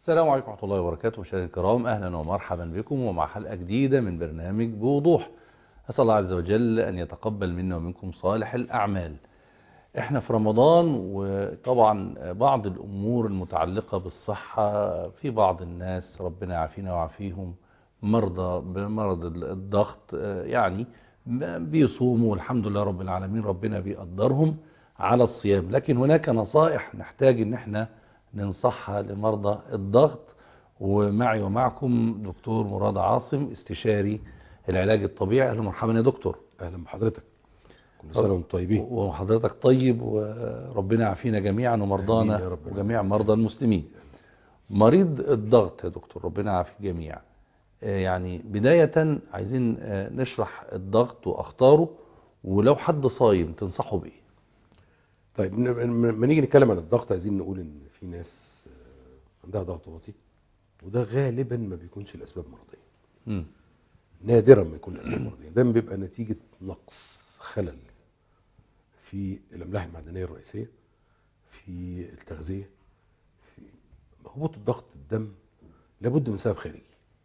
السلام عليكم ورحمة الله وبركاته مشاهدينا الكرام أهلا ومرحبا بكم ومع حلقة جديدة من برنامج بوضوح أسأل الله عز وجل أن يتقبل منا ومنكم صالح الأعمال احنا في رمضان وطبعا بعض الأمور المتعلقة بالصحة في بعض الناس ربنا يعافينا ويعافيهم مرضى بمرض الضغط يعني بيصوموا والحمد لله رب العالمين ربنا بيقدرهم على الصيام لكن هناك نصائح نحتاج ان احنا ننصحها لمرضى الضغط ومعي ومعكم دكتور مراد عاصم استشاري العلاج الطبيعي اهلا ومرحبا يا دكتور اهلا بحضرتك كل سنه وانتم طيبين وحضرتك طيب وربنا يعافينا جميعا ومرضانا وجميع مرضى المسلمين مريض الضغط يا دكتور ربنا يعافي الجميع يعني بداية عايزين نشرح الضغط واخطاره ولو حد صايم تنصحه بايه طيب لما نيجي نتكلم عن الضغط عايزين نقول ان في ناس عندها ضغط واطي وده غالبا ما بيكونش الاسباب مرضيه م. نادرا ما يكون الاسباب مرضيه دايما بيبقى نتيجه نقص خلل في الاملاح المعدنيه الرئيسيه في التغذيه في هبوط الضغط الدم لابد من سبب خارجي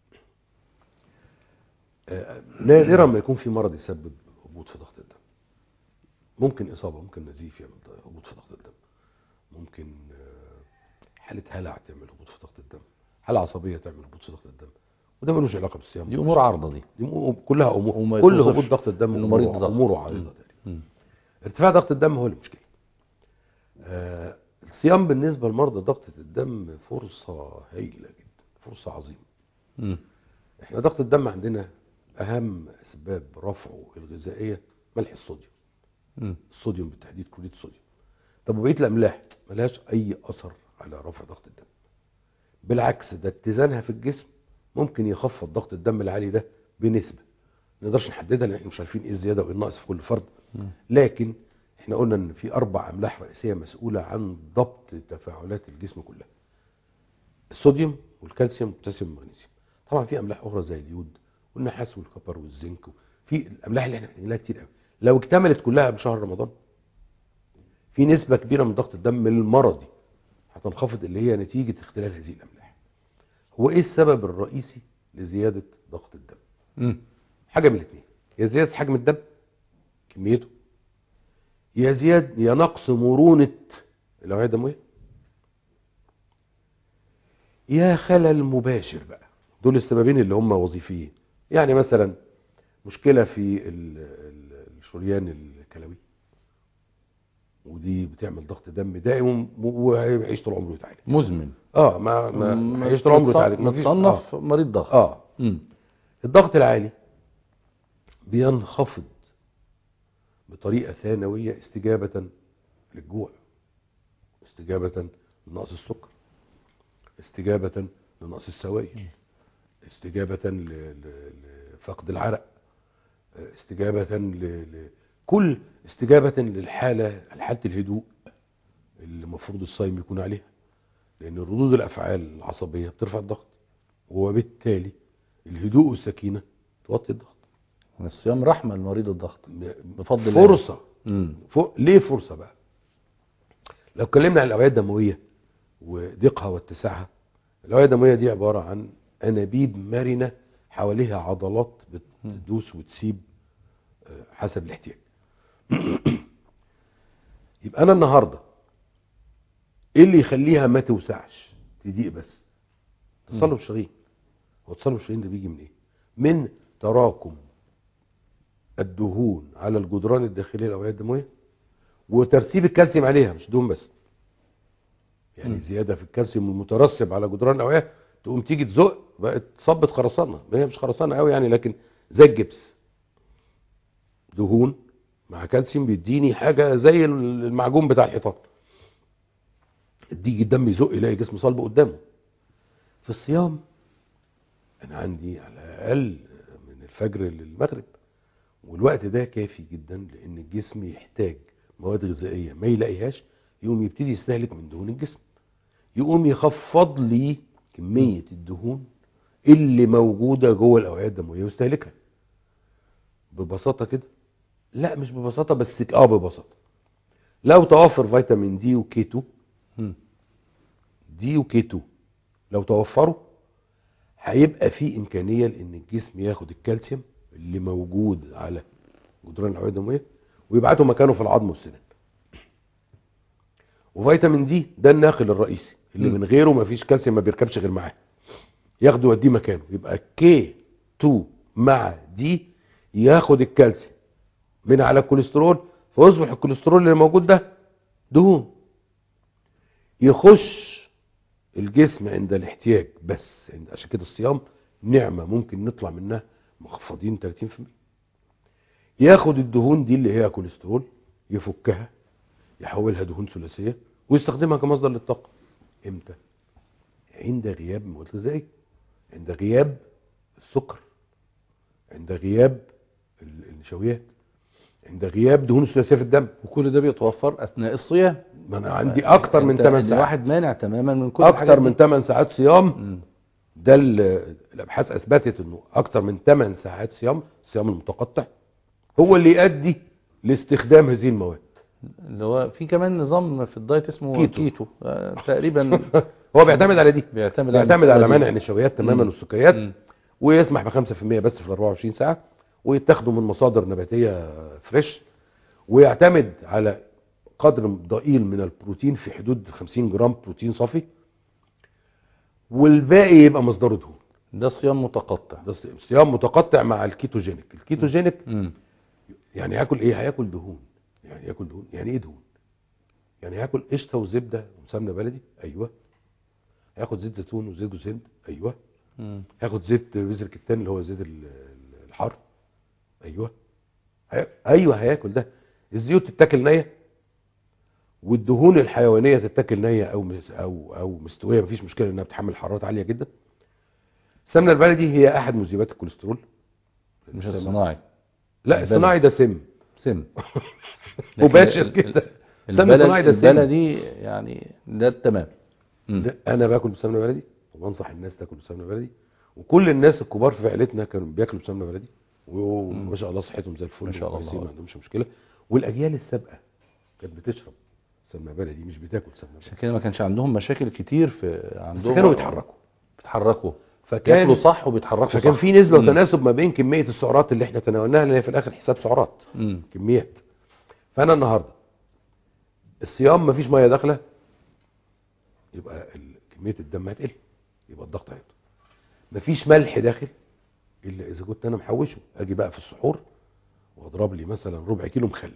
نادرا ما يكون في مرض يسبب هبوط في ضغط الدم ممكن اصابه ممكن نزيف يعمل هبوط في ضغط الدم ممكن حاله هلع تعمل هبوط في ضغط الدم حاله عصبيه تعمل هبوط في ضغط الدم وده ملوش علاقه بالصيام دي امور عارضه دي دي م- كلها امور وما كل يتوصفش هبوط ضغط الدم إنه أمور- مريض ضغط. اموره عارضه م. تقريبا ارتفاع ضغط الدم هو المشكله آه الصيام بالنسبه لمرضى ضغط الدم فرصه هايله جدا فرصه عظيمه م. احنا ضغط الدم عندنا اهم اسباب رفعه الغذائيه ملح الصوديوم م. الصوديوم بالتحديد كلوريد الصوديوم طب وبقيه الاملاح ملهاش اي اثر على رفع ضغط الدم بالعكس ده اتزانها في الجسم ممكن يخفض ضغط الدم العالي ده بنسبه ما نقدرش نحددها لان احنا مش عارفين ايه الزياده وايه النقص في كل فرد م. لكن احنا قلنا ان في اربع املاح رئيسيه مسؤوله عن ضبط تفاعلات الجسم كلها الصوديوم والكالسيوم والبوتاسيوم والمغنيسيوم طبعا في املاح اخرى زي اليود والنحاس والكبر والزنك في الاملاح اللي احنا محتاجين لها كتير قوي لو اكتملت كلها بشهر رمضان في نسبه كبيره من ضغط الدم المرضي هتنخفض اللي هي نتيجه اختلال هذه الاملاح هو ايه السبب الرئيسي لزياده ضغط الدم م. حاجه من الاثنين يا زياده حجم الدم كميته يا زياد يا نقص مرونه الاوعيه الدمويه يا خلل مباشر بقى دول السببين اللي هم وظيفيين يعني مثلا مشكله في ال- ال- الشريان الكلوي ودي بتعمل ضغط دم دائم وهيعيش طول عمره يتعالج مزمن اه ما ما هيعيش طول عمره متص- يتعالج مفيش- متصنف مريض ضغط اه, آه. م. الضغط العالي بينخفض بطريقة ثانوية استجابة للجوع استجابة لنقص السكر استجابة لنقص السوائل استجابة ل- ل- لفقد العرق استجابة ل- لكل استجابة للحالة حالة الهدوء اللي المفروض الصايم يكون عليها لأن ردود الأفعال العصبية بترفع الضغط وبالتالي الهدوء والسكينة توطي الضغط الصيام رحمة لمريض الضغط بفضل الله. فرصة م. فوق ليه فرصة بقى لو اتكلمنا عن الأوعية الدموية وضيقها واتساعها الأوعية الدموية دي عبارة عن أنابيب مرنة حواليها عضلات بتدوس وتسيب آه، حسب الاحتياج يبقى أنا النهاردة إيه اللي يخليها ما توسعش تضيق بس تصلب الشرايين هو تصلب الشرايين ده بيجي من إيه من تراكم الدهون على الجدران الداخليه للاوعيه الدمويه وترسيب الكالسيوم عليها مش دهون بس يعني مم. زياده في الكالسيوم المترسب على جدران الاوعيه تقوم تيجي تزق بقت صبت خرسانه هي مش خرسانه قوي يعني لكن زي الجبس دهون مع كالسيوم بيديني حاجه زي المعجون بتاع الحيطان تيجي الدم يزق يلاقي جسم صلب قدامه في الصيام انا عندي على الاقل من الفجر للمغرب والوقت ده كافي جدا لان الجسم يحتاج مواد غذائيه ما يلاقيهاش يقوم يبتدي يستهلك من دهون الجسم يقوم يخفض لي كميه الدهون اللي موجوده جوه الاوعيه الدمويه ويستهلكها ببساطه كده لا مش ببساطه بس اه ببساطه لو توفر فيتامين دي وكي 2 مم. دي وكي 2 لو توفروا هيبقى في امكانيه لان الجسم ياخد الكالسيوم اللي موجود على جدران الاوعيه الدمويه ويبعته مكانه في العظم والسنان وفيتامين دي ده الناقل الرئيسي اللي مم. من غيره مفيش كالسيوم ما بيركبش غير معاه ياخده يوديه مكانه يبقى كي 2 مع دي ياخد الكالسيوم من على الكوليسترول فيصبح الكوليسترول اللي موجود ده دهون يخش الجسم عند الاحتياج بس عند- عشان كده الصيام نعمة ممكن نطلع منها مخفضين 30% ياخد الدهون دي اللي هي كوليسترول يفكها يحولها دهون ثلاثية ويستخدمها كمصدر للطاقة امتى عند غياب المواد الغذائية عند غياب السكر عند غياب ال- النشويات عند غياب دهون الثلاثية في الدم وكل ده بيتوفر اثناء الصيام ما انا عندي اكتر من أنت- 8 إن ساعات واحد مانع تماما من كل الحاجات اكتر من دي. 8 ساعات صيام مم. ده ال- الابحاث اثبتت انه اكتر من 8 ساعات صيام الصيام المتقطع هو اللي يؤدي لاستخدام هذه المواد اللي هو في كمان نظام في الدايت اسمه كيتو. كيتو, كيتو. آه تقريبا هو بيعتمد على دي بيعتمد بيعتمد على المسألة منع دي. النشويات تماما مم. والسكريات مم. ويسمح ب 5% بس في ال 24 ساعه ويتاخدوا من مصادر نباتيه فريش ويعتمد على قدر ضئيل من البروتين في حدود 50 جرام بروتين صافي والباقي يبقى مصدره دهون ده صيام متقطع ده صي- صيام متقطع مع الكيتوجينيك الكيتوجينيك مم. يعني هياكل ايه هياكل دهون يعني ياكل دهون يعني ايه دهون يعني هياكل قشطه وزبده وسمنه بلدي ايوه هياخد زيت زيتون وزيت جوز هند ايوه مم. هياخد زيت بذر كتان اللي هو زيت ال- ال- الحار ايوه هي... ايوه هياكل ده الزيوت تتاكل نيه والدهون الحيوانيه تتاكل نيه او مس... او او مستويه مفيش مشكله انها بتحمل حرارات عاليه جدا السمنه البلدي هي احد مذيبات الكوليسترول مش السمنة- الصناعي لا البلدي. الصناعي ده سم سم مباشر لكن ال- كده. ال- سمن البلد- صناعي ده سم. البلدي يعني ده التمام مم. ده انا باكل بسمنه بلدي وبنصح الناس تاكل بسمنه بلدي وكل الناس الكبار في عيلتنا كانوا بياكلوا بسمنه بلدي وما شاء الله صحتهم زي الفل ما شاء الله. وكويسين، ما عندهمش مشكله والاجيال السابقه كانت بتشرب سمنه بلدي مش بتاكل سمنه عشان بلدي كده ما كانش عندهم مشاكل كتير في بس عندهم كانوا يتحركوا بيتحركوا فكان ياكلوا صح وبيتحركوا فكان صح في نسبه مم. وتناسب ما بين كميه السعرات اللي احنا تناولناها اللي هي في الاخر حساب سعرات مم. كميات فانا النهارده الصيام مفيش ميه داخله يبقى ال- كميه الدم هتقل يبقى الضغط هيقل مفيش ملح داخل الا اذا كنت انا محوشه اجي بقى في السحور واضرب لي مثلا ربع كيلو مخلل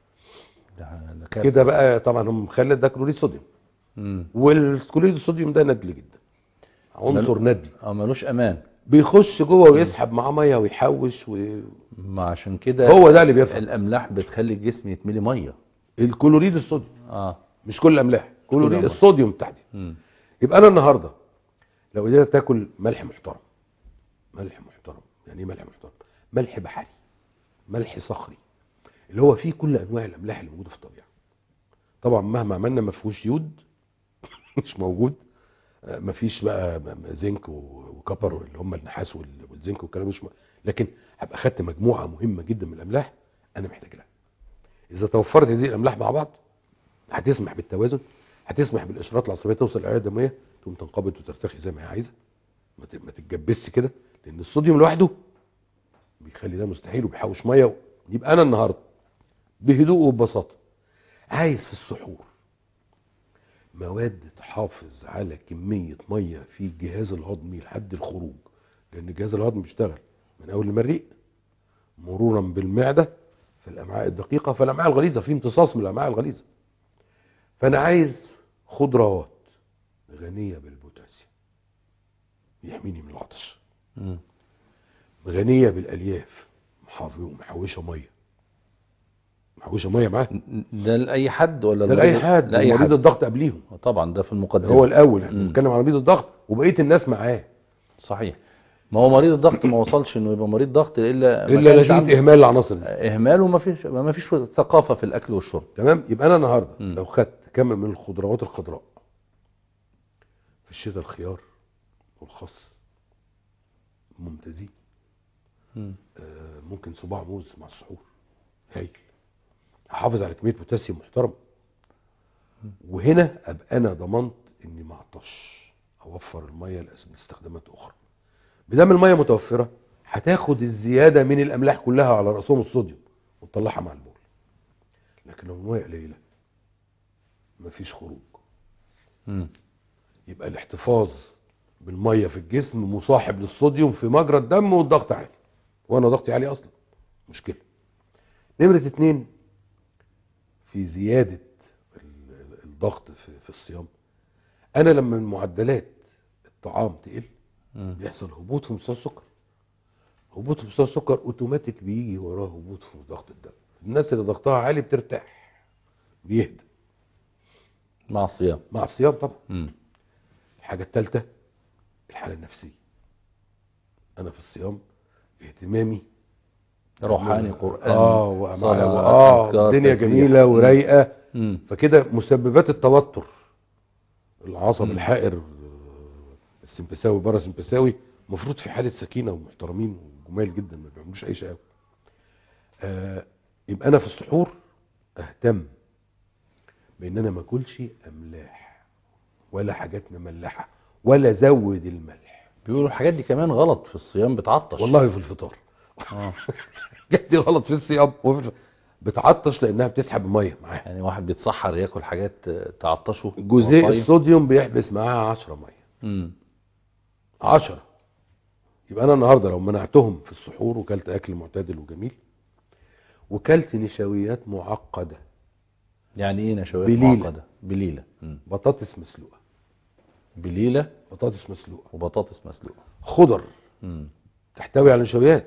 ده- ده كارثة. كده بقى طبعا هم مخلل ده كلوريد صوديوم مم. والكلوريد الصوديوم ده ندل جدا عنصر ندل اه ملوش امان بيخش جوه ويسحب معاه ميه ويحوش و... ما عشان كده هو ده اللي بيرفع الاملاح بتخلي الجسم يتملي ميه الكلوريد الصوديوم اه مش كل الاملاح كلوريد الأملاح. الصوديوم تحديدا مم. يبقى انا النهارده لو قدرت تاكل ملح محترم ملح محترم يعني ايه ملح محترم ملح بحري ملح صخري اللي هو فيه كل انواع الاملاح اللي موجوده في الطبيعه طبعا مهما عملنا ما فيهوش يود مش موجود آه، ما فيش بقى م- م- زنك و- وكبر اللي هم النحاس وال- والزنك والكلام مش م... لكن هبقى خدت مجموعه مهمه جدا من الاملاح انا محتاج لها اذا توفرت هذه الاملاح مع بعض هتسمح بالتوازن هتسمح بالاشارات العصبيه توصل للاوعيه الدمويه تقوم تنقبض وترتخي زي ما هي عايزه ما ت- ما تتجبسش كده لان الصوديوم لوحده بيخلي ده مستحيل وبيحوش ميه و... يبقى انا النهارده بهدوء وببساطه عايز في السحور مواد تحافظ على كميه ميه في الجهاز الهضمي لحد الخروج لان الجهاز الهضمي بيشتغل من اول المريء مرورا بالمعده في الامعاء الدقيقه فالامعاء الغليظه في امتصاص من الامعاء الغليظه فانا عايز خضروات غنيه بالبوتاسيوم يحميني من العطش مم. غنيه بالالياف محافظه ومحوشه ميه محوشه ميه معاه ده لاي حد ولا ده لاي المريض؟ حد لاي مريض حد الضغط قبليهم طبعا ده في المقدمه هو الاول احنا مم. بنتكلم على مريض الضغط وبقيه الناس معاه صحيح ما هو مريض الضغط ما وصلش انه يبقى مريض ضغط الا ما الا كانش نتيجه عنده اهمال العناصر دي اهمال وما فيش ما فيش ثقافه في الاكل والشرب تمام يبقى انا النهارده مم. لو خدت كم من الخضروات الخضراء في الشتاء الخيار والخس ممتازين مم. آه، ممكن صباع موز مع السحور هايل هحافظ على كميه بوتاسيوم محترمه وهنا ابقى انا ضمنت اني ما اعطش اوفر الميه لاستخدامات اخرى بدام الميه متوفره هتاخد الزياده من الاملاح كلها على راسهم الصوديوم وتطلعها مع البول لكن لو الميه قليله مفيش خروج مم. يبقى الاحتفاظ بالميه في الجسم مصاحب للصوديوم في مجرى الدم والضغط عالي وانا ضغطي عالي اصلا مشكله نمره اتنين في زياده ال- ال- الضغط في, في الصيام انا لما من معدلات الطعام تقل مم. بيحصل هبوط في مستوى السكر هبوط في مستوى السكر اوتوماتيك بيجي وراه هبوط في ضغط الدم الناس اللي ضغطها عالي بترتاح بيهدى مع الصيام مع الصيام طبعا مم. الحاجة الثالثة الحالة النفسية أنا في الصيام اهتمامي روحاني قرآن اه ومع- صلاة، اه أذكار، الدنيا تسبيح. جميلة ورايقة مم. فكده مسببات التوتر العصب مم. الحائر آه، السمبساوي بره سمبساوي المفروض في حالة سكينة ومحترمين وجمال جدا ما بيعملوش أي شقاوة آه يبقى أنا في السحور أهتم بإن أنا ما أكلش أملاح ولا حاجات مملحة ولا زود الملح بيقولوا الحاجات دي كمان غلط في الصيام بتعطش والله في الفطار آه. الحاجات دي غلط في الصيام وفي الف- بتعطش لانها بتسحب الميه معاها يعني واحد بيتسحر ياكل حاجات آه، تعطشه جزيء وهو صايم. الصوديوم بيحبس معاها 10 ميه مم. 10 يبقى انا النهارده لو منعتهم في السحور وكلت اكل معتدل وجميل وكلت نشويات معقده يعني ايه نشويات بليلة. معقدة بليلة مم. بطاطس مسلوقه بليلة بطاطس مسلوقه وبطاطس مسلوقة خضر مم. تحتوي على نشويات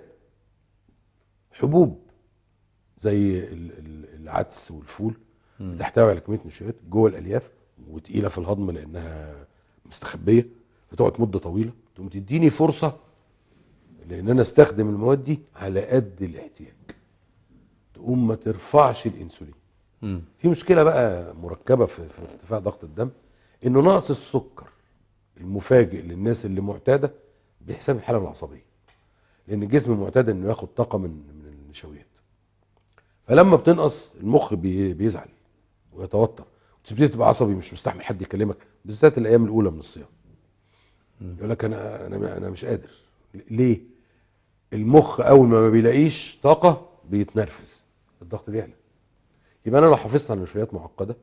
حبوب زي ال- ال- العدس والفول مم. بتحتوي على كميه نشويات جوه الالياف وتقيله في الهضم لانها مستخبيه فتقعد مده طويله تقوم تديني فرصه لان انا استخدم المواد دي على قد الاحتياج تقوم ما ترفعش الانسولين مم. في مشكله بقى مركبه في, في ارتفاع ضغط الدم انه نقص السكر المفاجئ للناس اللي معتاده بحساب الحاله العصبيه لان الجسم معتاد انه ياخد طاقه من من النشويات فلما بتنقص المخ بي- بيزعل ويتوتر وتبتدي تبقى عصبي مش مستحمل حد يكلمك بالذات الايام الاولى من الصيام مم. يقول لك انا انا انا مش قادر ليه المخ اول ما ما بيلاقيش طاقه بيتنرفز الضغط بيعلى يبقى انا لو حافظت على نشويات معقده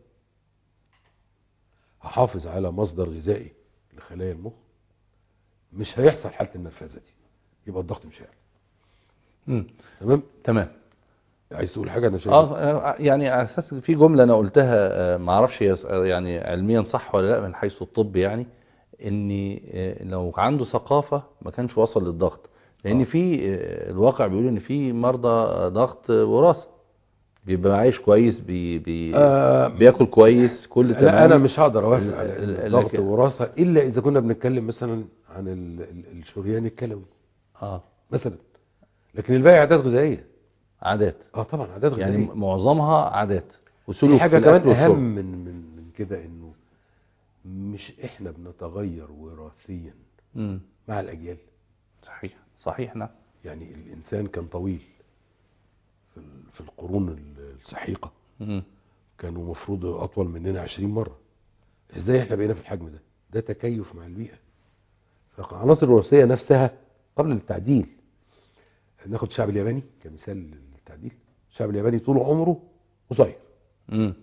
هحافظ على مصدر غذائي لخلايا المخ مش هيحصل حاله النرفزه دي يبقى الضغط مش هيعلى مم. تمام تمام عايز تقول حاجه انا شايف اه أنا- يعني على اساس في جمله انا قلتها آه، ما اعرفش هي س- يعني علميا صح ولا لا من حيث الطب يعني ان آه، لو عنده ثقافه ما كانش وصل للضغط لان آه. في آه، الواقع بيقول ان في مرضى ضغط وراثه بيبقى عايش كويس بي بي آه بياكل كويس كل تمام لا انا مش هقدر اوافق ال- على ال- إن الضغط لكن- وراثه الا اذا كنا بنتكلم مثلا عن ال- ال- الشريان الكلوي اه مثلا لكن الباقي عادات غذائيه عادات اه طبعا عادات غذائيه يعني معظمها عادات في وسلوك حاجه في كمان الأكل والشرب. اهم من من من كده انه مش احنا بنتغير وراثيا مم. مع الاجيال صحيح صحيح نعم يعني الانسان كان طويل في ال- في القرون ال- السحيقه مم. كانوا مفروض اطول مننا 20 مره ازاي احنا بقينا في الحجم ده ده تكيف مع البيئه فالعناصر الوراثيه نفسها قبل التعديل ناخد الشعب الياباني كمثال للتعديل الشعب الياباني طول عمره قصير مم.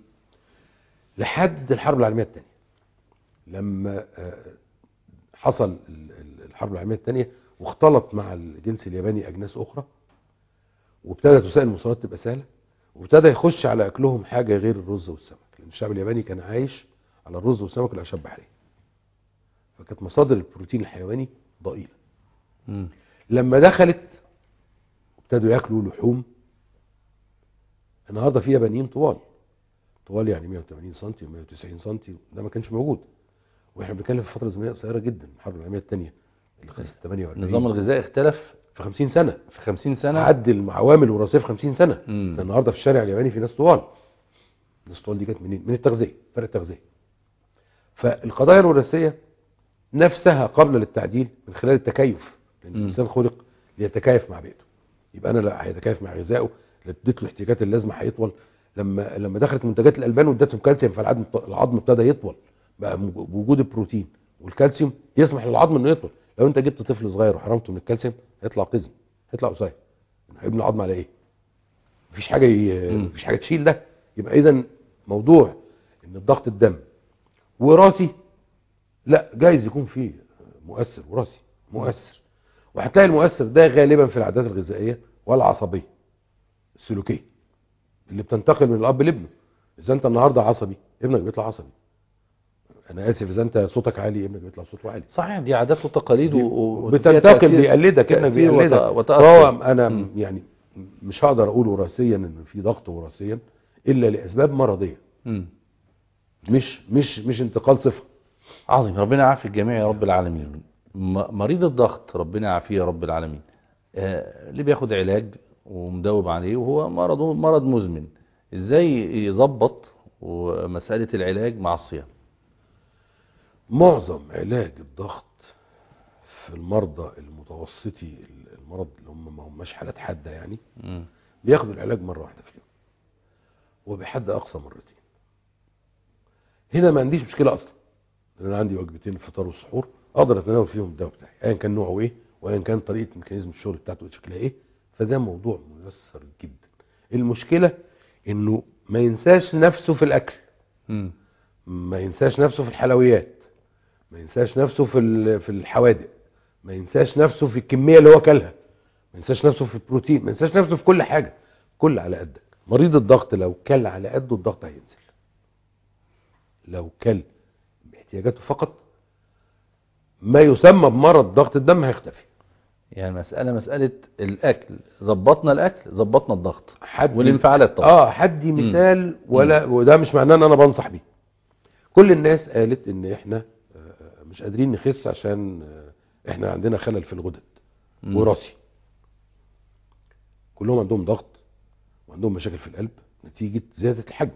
لحد الحرب العالميه الثانيه لما آه، حصل ال- ال- الحرب العالميه الثانيه واختلط مع الجنس الياباني اجناس اخرى وابتدت وسائل المواصلات تبقى سهله وابتدى يخش على اكلهم حاجه غير الرز والسمك لان الشعب الياباني كان عايش على الرز والسمك والاعشاب البحريه فكانت مصادر البروتين الحيواني ضئيله مم. لما دخلت ابتدوا ياكلوا لحوم النهارده في يابانيين طوال طوال يعني 180 سم و190 سم ده ما كانش موجود واحنا بنتكلم في فتره زمنيه قصيره جدا الحرب العالميه الثانيه اللي خلصت 48 النظام الغذائي اختلف في 50 سنه في 50 سنة عدل عوامل الوراثيه في 50 سنه مم. ده النهارده في الشارع الياباني في ناس طوال الناس طوال دي جت منين من التغذيه فرق التغذيه فالقضايا الوراثيه نفسها قبل للتعديل من خلال التكيف لان مم. الانسان خلق ليتكيف مع بيئته يبقى انا لا هيتكيف مع غذائه اللي اديت له الاحتياجات اللازمه هيطول لما لما دخلت منتجات الالبان واديتهم كالسيوم فالعظم العظم ابتدى يطول بقى بوجود البروتين والكالسيوم يسمح للعظم انه يطول لو انت جبت طفل صغير وحرمته من الكالسيوم هيطلع قزم هيطلع قصير هيبني العظم على ايه مفيش حاجه ي... مم. مفيش حاجه تشيل ده يبقى اذا موضوع ان الضغط الدم وراثي لا جايز يكون فيه مؤثر وراثي مؤثر وهتلاقي المؤثر ده غالبا في العادات الغذائيه والعصبيه السلوكيه اللي بتنتقل من الاب لابنه اذا انت النهارده عصبي ابنك بيطلع عصبي انا اسف اذا انت صوتك عالي ابنك بيطلع صوته عالي صحيح دي عادات وتقاليد و- و- بتنتقل تأثير- بيقلدك ابنك تأثير بيقلدك وت- وتأثر. فهو انا مم. يعني مش هقدر اقول وراثيا ان في ضغط وراثيا الا لاسباب مرضيه مم. مش مش مش انتقال صفه عظيم ربنا يعافي الجميع يا رب العالمين م- مريض الضغط ربنا يعافيه يا رب العالمين آه، اللي بياخد علاج ومداوم عليه وهو مرض مرض مزمن ازاي يظبط مسألة العلاج مع الصيام معظم علاج الضغط في المرضى المتوسطي المرض اللي هم ما هماش حالات حاده يعني مم. بياخدوا العلاج مره واحده في اليوم وبحد اقصى مرتين هنا ما عنديش مشكله اصلا لان انا عندي وجبتين الفطار والسحور اقدر اتناول فيهم الدواء بتاعي ايا كان نوعه ايه وايا كان طريقه ميكانيزم الشغل بتاعته شكلها ايه فده موضوع ميسر جدا المشكله انه ما ينساش نفسه في الاكل مم. ما ينساش نفسه في الحلويات ما ينساش نفسه في ال- في الحوادق ما ينساش نفسه في الكميه اللي هو كلها ما ينساش نفسه في البروتين ما ينساش نفسه في كل حاجه كل على قدك مريض الضغط لو كل على قده الضغط هينزل لو كل باحتياجاته فقط ما يسمى بمرض ضغط الدم هيختفي يعني مسألة مسألة الأكل ظبطنا الأكل ظبطنا الضغط حد والانفعالات طبعا اه حدي مثال ولا وده مش معناه ان انا بنصح بيه كل الناس قالت ان احنا آه، مش قادرين نخس عشان آه، احنا عندنا خلل في الغدد مم. وراثي كلهم عندهم ضغط وعندهم مشاكل في القلب نتيجة زيادة الحجم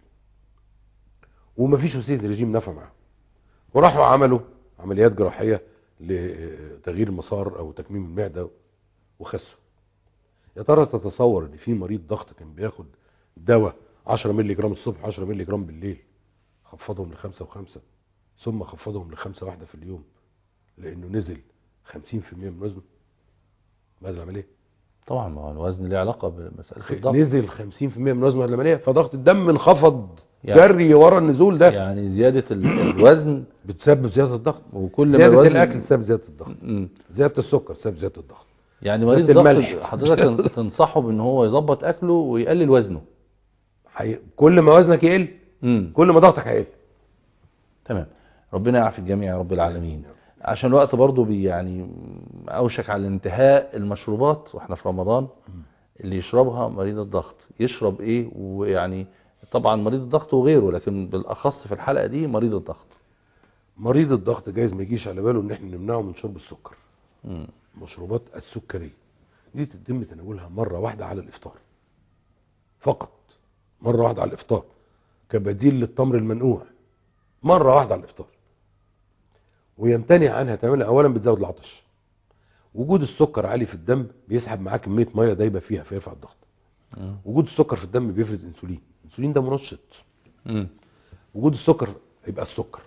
ومفيش وسيلة رجيم نافع معاهم وراحوا عملوا عمليات جراحية لتغيير المسار او تكميم المعدة وخسوا يا ترى تتصور ان في مريض ضغط كان بياخد دواء 10 مللي جرام الصبح 10 مللي جرام بالليل خفضهم لخمسة وخمسة ثم خفضهم لخمسة واحدة في اليوم لانه نزل 50% من وزنه بعد العملية طبعا ما هو الوزن له علاقة بمسألة الضغط نزل 50% من وزنه بعد العملية فضغط الدم انخفض يعني- جري ورا النزول ده يعني زيادة ال- الوزن بتسبب زيادة الضغط وكل ما زيادة الوزن الاكل تسبب زيادة الضغط مم. زيادة السكر تسبب زيادة الضغط يعني زيادة مريض الضغط الملح. حضرتك تنصحه بان هو يظبط اكله ويقلل وزنه حي... كل ما وزنك يقل امم كل ما ضغطك هيقل تمام ربنا يعافي الجميع يا رب العالمين عشان الوقت برضو بي يعني اوشك على انتهاء المشروبات واحنا في رمضان اللي يشربها مريض الضغط يشرب ايه ويعني طبعا مريض الضغط وغيره لكن بالاخص في الحلقة دي مريض الضغط مريض الضغط جايز ما يجيش على باله ان احنا نمنعه من شرب السكر مم. مشروبات السكرية دي تتم تناولها مرة واحدة على الإفطار فقط مرة واحدة على الإفطار كبديل للتمر المنقوع مرة واحدة على الإفطار ويمتنع عنها تماما أولا بتزود العطش وجود السكر عالي في الدم بيسحب معاه كمية مية دايبة فيها فيرفع الضغط مم. وجود السكر في الدم بيفرز انسولين الانسولين ده منشط مم. وجود السكر يبقى السكر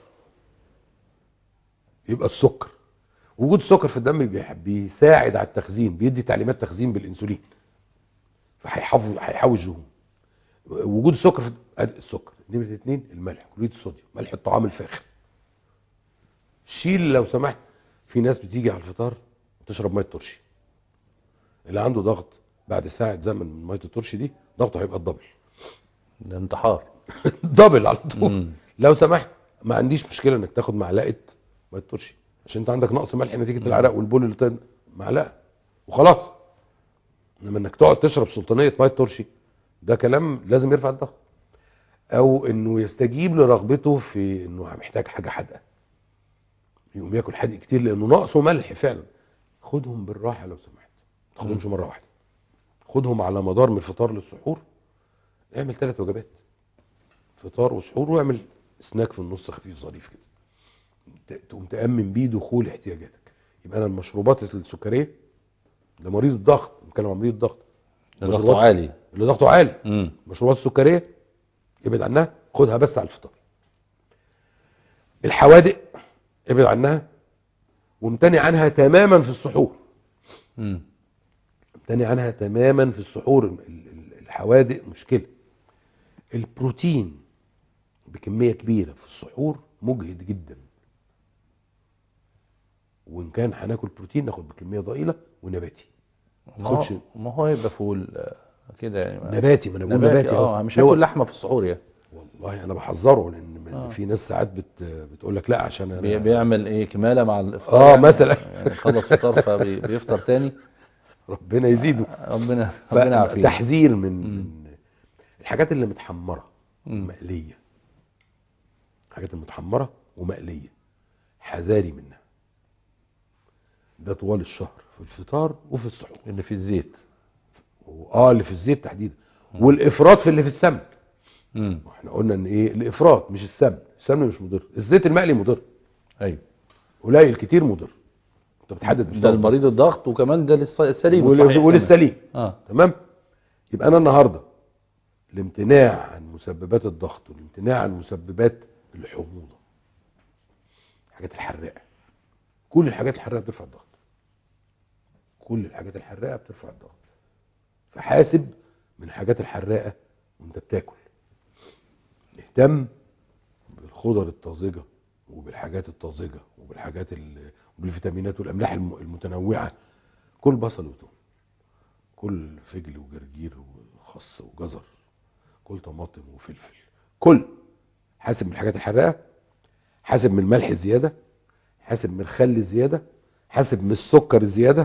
يبقى السكر وجود السكر في الدم بيح- بيساعد على التخزين بيدي تعليمات تخزين بالانسولين فهيحافظ هيحوي الدهون وجود السكر في أدي السكر نمرة اتنين الملح كلوريد الصوديوم ملح الطعام الفاخر شيل لو سمحت في ناس بتيجي على الفطار وتشرب ميه ترشي اللي عنده ضغط بعد ساعة زمن من ميه الترشي دي ضغطه هيبقى الدبل ده انتحار دبل على طول مم. لو سمحت ما عنديش مشكله انك تاخد معلقه ميه ترشي عشان انت عندك نقص ملح نتيجه العرق والبول اللي طن معلقه وخلاص انما انك تقعد تشرب سلطانيه ميه ترشي ده كلام لازم يرفع الضغط او انه يستجيب لرغبته في انه محتاج حاجه حادقه يقوم ياكل حادق كتير لانه ناقصه ملح فعلا خدهم بالراحه لو سمحت ما تاخدهمش مره واحده خدهم على مدار من الفطار للسحور اعمل ثلاث وجبات فطار وسحور واعمل سناك في النص خفيف ظريف كده ت- تقوم تأمن بيه دخول احتياجاتك يبقى انا المشروبات السكريه ده مريض الضغط بنتكلم عن مريض الضغط ضغطه مشروبات- عالي اللي ضغطه عالي مم. المشروبات السكريه ابعد عنها خدها بس على الفطار الحوادق ابعد عنها وامتنع عنها تماما في السحور مم. امتنع عنها تماما في السحور ال- ال- الحوادق مشكلة البروتين بكمية كبيرة في السحور مجهد جدا وان كان هناكل بروتين ناخد بكمية ضئيلة ونباتي ما هو تاخدش- ما هو يبقى فول آه، كده يعني ما- نباتي ما انا بقول نباتي نباتي اه أهو. مش اللي هو- هاكل لحمه في السحور يعني والله انا بحذره لان آه. في ناس ساعات بت بتقول لك لا عشان انا بي- بيعمل ايه كماله مع الافطار آه، يعني مثلا. يعني خلص فطار فبيفطر تاني ربنا يزيده ربنا ربنا يعافينا تحذير من مم. من الحاجات اللي متحمره مم. مقليه الحاجات المتحمره ومقليه حذاري منها ده طوال الشهر في الفطار وفي السحور اللي في الزيت اه اللي في الزيت تحديدا والافراط في اللي في السمن امم احنا قلنا ان ايه الافراط مش السمن السمن مش مضر الزيت المقلي مضر ايوه قليل كتير مضر انت بتحدد ده المريض الضغط وكمان ده للص- السليم ول- الصحيح كمان. وللسليم اه تمام يبقى انا النهارده الامتناع عن مسببات الضغط والامتناع عن مسببات الحموضه الحاجات الحراقه كل الحاجات الحراقه بترفع الضغط كل الحاجات الحراقه بترفع الضغط فحاسب من الحاجات الحراقه وانت بتاكل اهتم بالخضر الطازجه وبالحاجات الطازجه وبالحاجات ال- وبالفيتامينات والاملاح الم- المتنوعه كل بصل وتوم كل فجل وجرجير وخس وجزر كل طماطم وفلفل كل حاسب من الحاجات الحراقه حاسب من الملح الزياده حاسب من الخل الزياده حاسب من السكر الزياده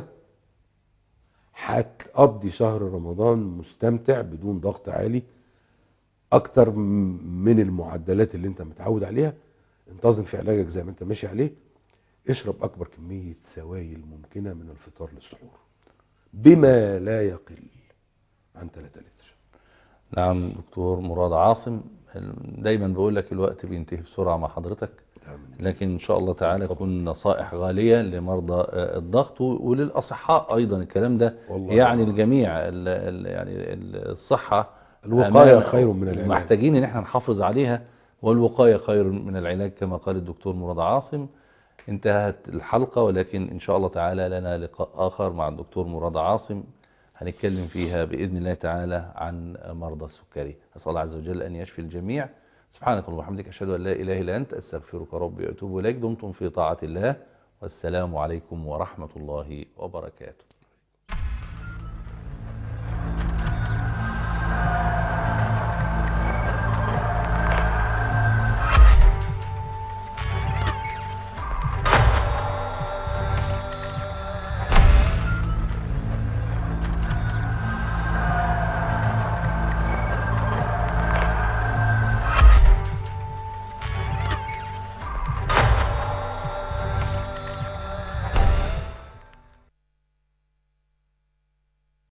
هتقضي شهر رمضان مستمتع بدون ضغط عالي اكتر م- من المعدلات اللي انت متعود عليها انتظم في علاجك زي ما انت ماشي عليه اشرب اكبر كميه سوائل ممكنه من الفطار للسحور بما لا يقل عن 3 لتر نعم دكتور مراد عاصم دايما بقول لك الوقت بينتهي بسرعه مع حضرتك لكن ان شاء الله تعالى تكون نصائح غاليه لمرضى آه، الضغط و- وللاصحاء ايضا الكلام ده والله يعني الجميع ال ال يعني ال- الصحه الوقايه أمام- خير من العلاج محتاجين ان احنا نحافظ عليها والوقايه خير من العلاج كما قال الدكتور مراد عاصم انتهت الحلقه ولكن ان شاء الله تعالى لنا لقاء اخر مع الدكتور مراد عاصم هنتكلم فيها باذن الله تعالى عن مرضى السكري اسال الله عز وجل ان يشفي الجميع سبحانك اللهم وبحمدك اشهد ان لا اله الا انت استغفرك ربي واتوب اليك دمتم في طاعه الله والسلام عليكم ورحمه الله وبركاته